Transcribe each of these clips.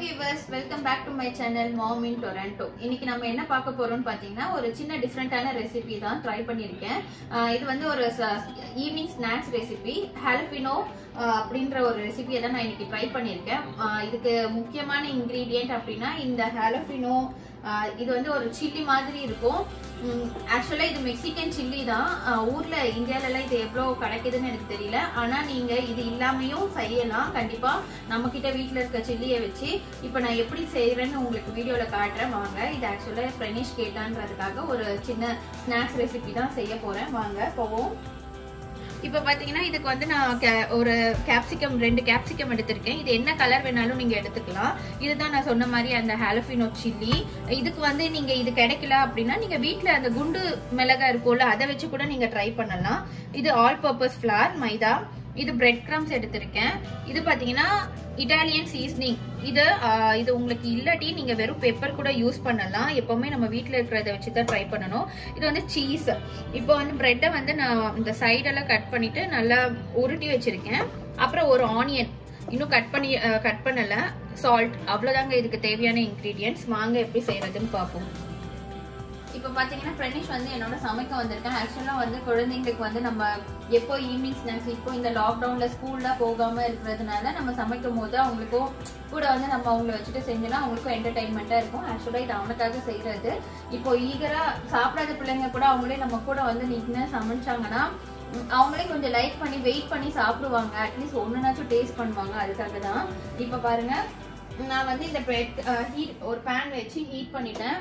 viewers welcome back to my channel mom in Toronto இன்னைக்கு நம்ம என்ன பார்க்க போறோம்னு பார்த்தீங்கன்னா ஒரு சின்ன டிஃப்ரெண்டான ரெசிபி தான் ட்ரை பண்ணியிருக்கேன் ஆஹ் இது வந்து ஒரு ஈவினிங் ஸ்நாக்ஸ் ரெசிபி ஹாலபினோ அப்படின்ற ஒரு ரெசிபியை தான் நான் இன்னைக்கு ட்ரை பண்ணியிருக்கேன் ஆஹ் இதுக்கு முக்கியமான இன்க்ரீடியன்ட் அப்படின்னா இந்த ஹாலபினோ இது வந்து ஒரு சில்லி மாதிரி இருக்கும் ஆக்சுவலா இது மெக்சிகன் சில்லி தான் ஆஹ் ஊர்ல இந்தியாலலாம் இது எவ்வளோ கிடைக்குதுன்னு எனக்கு தெரியல ஆனா நீங்க இது இல்லாமையும் செய்யலாம் கண்டிப்பா நம்ம கிட்ட வீட்ல இருக்க சில்லியை வச்சு இப்போ நான் எப்படி செய்யறேன்னு உங்களுக்கு வீடியோல காட்டுறேன் வாங்க இது ஆக்சுவலா ஃப்ரெனிஷ் கேட்டான்றதுக்காக ஒரு சின்ன ஸ்நாக்ஸ் ரெசிபி தான் செய்ய போறேன் வாங்க போவோம் இப்போ பார்த்தீங்கன்னா இதுக்கு வந்து நான் ca- ஒரு கேப்சிகம் ரெண்டு கேப்சிகம் எடுத்திருக்கேன் இது என்ன கலர் வேணாலும் நீங்கள் எடுத்துக்கலாம் இதுதான் நான் சொன்ன மாதிரி அந்த ஹாலஃபினோ சில்லி இதுக்கு வந்து நீங்கள் இது கிடைக்கல அப்படின்னா நீங்கள் வீட்டில் அந்த குண்டு மிளகாய் இருக்கும்ல அதை வச்சு கூட நீங்கள் ட்ரை பண்ணலாம் இது ஆல் பர்பஸ் ஃப்ளார் மைதா இது பிரெட் கிரம்ஸ் எடுத்திருக்கேன் இது பார்த்தீங்கன்னா இட்டாலியன் சீசனிங் இது ஆஹ், இது உங்களுக்கு இல்லாட்டி நீங்க வெறும் பெப்பர் கூட யூஸ் பண்ணலாம் எப்பவுமே நம்ம வீட்டில் இருக்கிறத வச்சு தான் ட்ரை பண்ணணும் இது வந்து சீஸ் இப்போ வந்து பிரெட்டை வந்து நான் இந்த சைடெல்லாம் கட் பண்ணிட்டு நல்லா உருட்டி வச்சிருக்கேன் அப்புறம் ஒரு ஆனியன் இன்னும் கட் பண்ணி கட் பண்ணல சால்ட் அவ்வளோதாங்க இதுக்கு தேவையான இன்க்ரீடியன்ட்ஸ் வாங்க எப்படி செய்யறதுன்னு பார்ப்போம் இப்போ பார்த்தீங்கன்னா ஃப்ரெண்டிஷ் வந்து என்னோட சமைக்க வந்திருக்கேன் ஆக்சுவலாக வந்து குழந்தைங்களுக்கு வந்து நம்ம எப்போ ஈவினிங் ஸ்நாக்ஸ் இப்போ இந்த லாக்டவுனில் ஸ்கூல்லாம் போகாமல் இருக்கிறதுனால நம்ம சமைக்கும் போது அவங்களுக்கும் கூட வந்து நம்ம அவங்கள வச்சுட்டு செஞ்சோன்னா அவங்களுக்கும் என்டர்டைன்மெண்ட்டாக இருக்கும் ஆக்சுவலாக இது அவனுக்காக செய்கிறது இப்போ ஈகராக சாப்பிடாத பிள்ளைங்க கூட அவங்களே நம்ம கூட வந்து நின்று சமைச்சாங்கன்னா உம், அவங்களே கொஞ்சம் லைக் பண்ணி வெயிட் பண்ணி சாப்பிடுவாங்க அட்லீஸ்ட் ஒன்றுனாச்சும் டேஸ்ட் பண்ணுவாங்க அதுக்காக தான் இப்போ பாருங்க நான் வந்து இந்த பிரெட் ஹீட் ஒரு பேன் வச்சு ஹீட் பண்ணிட்டேன்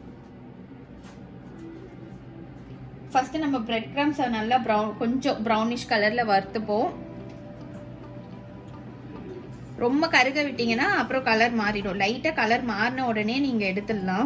ஃபர்ஸ்ட் நம்ம பிரெட் கிரம்ஸை நல்லா ப்ரௌன் கொஞ்சம் ப்ரௌனிஷ் கலர்ல வறுத்துப்போம் ரொம்ப கருக விட்டீங்கன்னா அப்புறம் கலர் மாறிடும் லைட்டா கலர் மாறின உடனே நீங்க எடுத்துடலாம்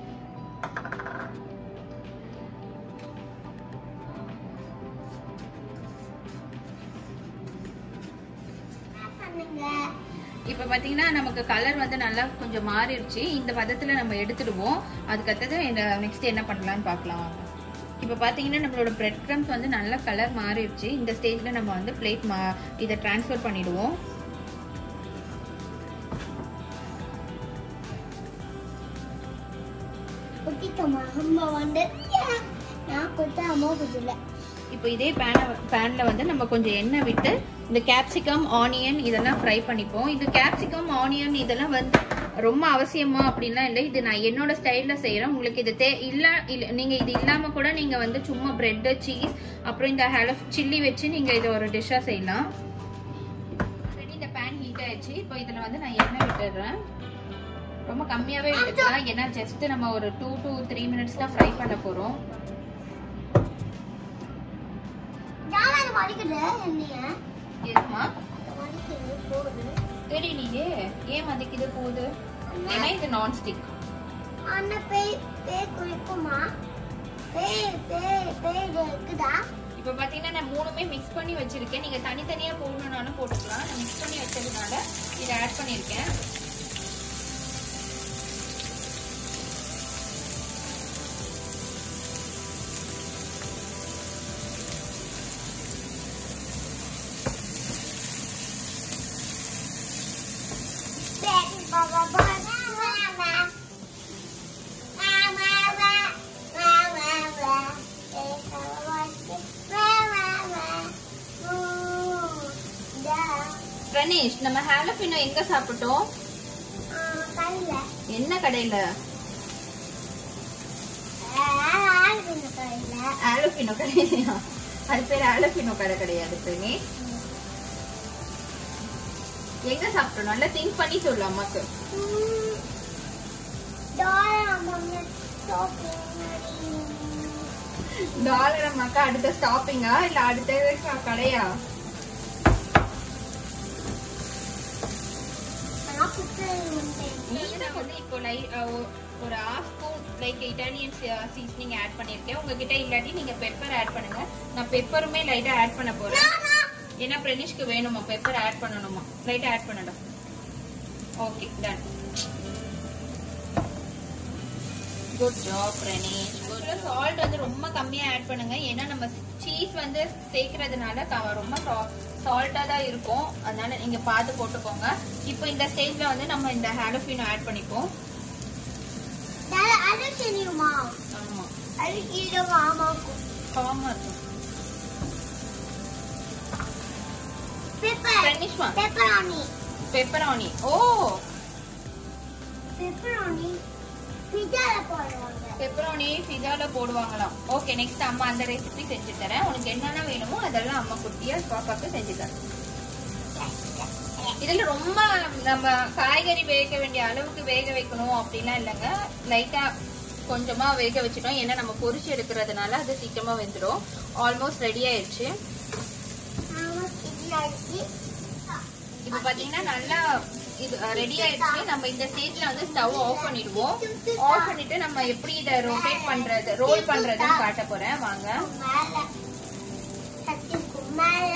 இப்போ பார்த்தீங்கன்னா நமக்கு கலர் வந்து நல்லா கொஞ்சம் மாறிடுச்சு இந்த பதத்தில் நம்ம எடுத்துடுவோம் அதுக்கடுத்தது நெக்ஸ்ட் என்ன பண்ணலாம்னு பார்க்கலாம் வாங்க இப்போ பார்த்தீங்கன்னா நம்மளோட பிரெட் க்ரம்ஸ் வந்து நல்ல கலர் மாறிடுச்சு இந்த ஸ்டேஜில் நம்ம வந்து பிளேட் மா இதை ட்ரான்ஸ்ஃபர் பண்ணிடுவோம் குட்டிக்கம்மா அம்மா வந்து நான் கொடுத்த அம்மா கொடுத்துல இப்போ இதே பேனை பேனில் வந்து நம்ம கொஞ்சம் எண்ணெய் விட்டு இந்த கேப்சிகம் ஆனியன் இதெல்லாம் ஃப்ரை பண்ணிப்போம் இந்த கேப்சிகம் ஆனியன் இதெல்லாம் வந்து ரொம்ப அவசியமா அப்படின்லாம் இல்லை இது நான் என்னோட ஸ்டைலில் செய்கிறேன் உங்களுக்கு இது தே இல்லை இல்லை நீங்கள் இது இல்லாமல் கூட நீங்கள் வந்து சும்மா ப்ரெட்டு சீஸ் அப்புறம் இந்த ஹலோ சில்லி வச்சு நீங்கள் இதை ஒரு டிஷ்ஷாக செய்யலாம் ஆல்ரெடி இந்த பேன் ஹீட் ஆயிடுச்சு இப்போ இதில் வந்து நான் எண்ணெய் விட்டுடுறேன் ரொம்ப கம்மியாகவே விட்டுக்கலாம் ஏன்னா ஜஸ்ட் நம்ம ஒரு டூ to த்ரீ மினிட்ஸ் தான் ஃப்ரை பண்ண போகிறோம் யாராவது மடிக்குது என்னைய எதுமா மடிக்குது போகுது தெரியலையே ஏன் மதிக்குது போகுது ஏன்னா இது நான்ஸ்டிக் அண்ணா பேய் பேய் குளிக்குமா பேய் பேய் பேய் இது இருக்குதா இப்போ பார்த்தீங்கன்னா நான் மூணுமே மிக்ஸ் பண்ணி வச்சிருக்கேன் நீங்கள் தனித்தனியாக போடணுன்னாலும் போட்டுக்கலாம் நான் மிக்ஸ் பண்ணி வச்சதுனால இதை ஆட் பண்ணியிருக்கேன் பேய் பாபா பாபா மாமா மாமா மாமா மாமா பேய் பாபா மாமா மாமா ஊ டா ரனேஷ் நம்ம ஹாலபினோ எங்க சாப்பிட்டோம் ஆ கையில என்ன கடையில ஆல்பின் கையில ஆலோபினோ கடையா அது பேர் ஆலோபினோ கடை கிடையாது ரனேஷ் எங்க சாப்பிட்டோம் நல்லா திங்க் பண்ணி சொல்லு அம்மாக்கு டாலர் அம்மாக்கா அடுத்த ஸ்டாப்பிங்கா இல்ல அடுத்த கடையா இதுல வந்து இப்போ லை அஹ் ஒரு half spoon like Italian seasoning add பண்ணியிருக்கேன் உங்ககிட்ட இல்லாட்டி நீங்க பெப்பர் ஆட் பண்ணுங்க நான் பெப்பருமே லைட்டா ஆட் பண்ண போறேன் ஏன்னா பிரனிஷ்க்கு வேணுமா பெப்பர் ஆட் பண்ணணுமா லைட்டா ஆட் பண்ணணும் okay done good job Renesh salt வந்து ரொம்ப கம்மியா ஆட் பண்ணுங்க ஏன்னா நம்ம சீஸ் வந்து சேர்க்கறதுனால க- ரொம்ப சால்ட்டா தான் இருக்கும் அதனால நீங்க பார்த்து போட்டுக்கோங்க இப்போ இந்த ஸ்டேஜ்ல வந்து நம்ம இந்த ஹாலோஃபினோ ஆட் பண்ணிப்போம் டாடி அது தெரியுமா ஆமா அது கீழே மாமாக்கும் காமா இருக்கும் பெப்பர் ரெனிஷ்மா பெப்பரானி பெப்பரானி ஓ பெப்பரானி பிஜால போடுவாங்க பெப்பரானி பிஸால போடுவாங்களாம் ஓகே நெக்ஸ்ட் அம்மா அந்த ரெசிபி செஞ்சு தரேன் உனக்கு என்னென்ன வேணுமோ அதெல்லாம் அம்மா குட்டியா பாப்பாக்கு செஞ்சு தரேன் இதுல ரொம்ப நம்ம காய்கறி வேக வேண்டிய அளவுக்கு வேக வைக்கணும் அப்படிலாம் இல்லைங்க லைட்டா கொஞ்சமா வேக வச்சிட்டோம் ஏன்னா நம்ம பொரிச்சு எடுக்கிறதுனால அது சீக்கிரமா வெந்துடும் ஆல்மோஸ்ட் ரெடி ஆயிடுச்சு ஆமா இதுல இருக்கு இப்ப பாத்தீங்கன்னா நல்லா இது ரெடி ஆயிடுச்சு நம்ம இந்த ஸ்டேஜ்ல வந்து ஸ்டவ் ஆஃப் பண்ணிடுவோம் ஆஃப் பண்ணிட்டு நம்ம எப்படி இதை ரொட்டேட் பண்றது ரோல் பண்றதுன்னு காட்ட போறேன் வாங்க மேல சத்திக்கும் மேல